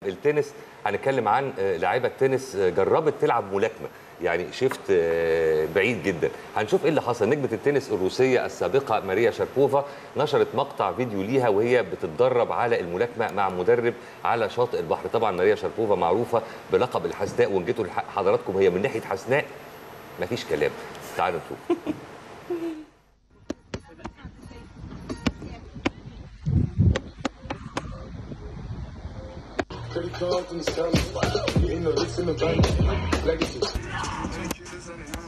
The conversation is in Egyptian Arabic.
التنس هنتكلم عن آه، لاعيبه تنس آه، جربت تلعب ملاكمه يعني شفت آه، بعيد جدا هنشوف ايه اللي حصل نجمه التنس الروسيه السابقه ماريا شاربوفا نشرت مقطع فيديو ليها وهي بتتدرب على الملاكمه مع مدرب على شاطئ البحر طبعا ماريا شاربوفا معروفه بلقب الحسناء وان جيتوا لح- حضراتكم هي من ناحيه حسناء مفيش كلام تعالوا نشوف Credit cards in the sky. In the wrist in the bank. Legacy.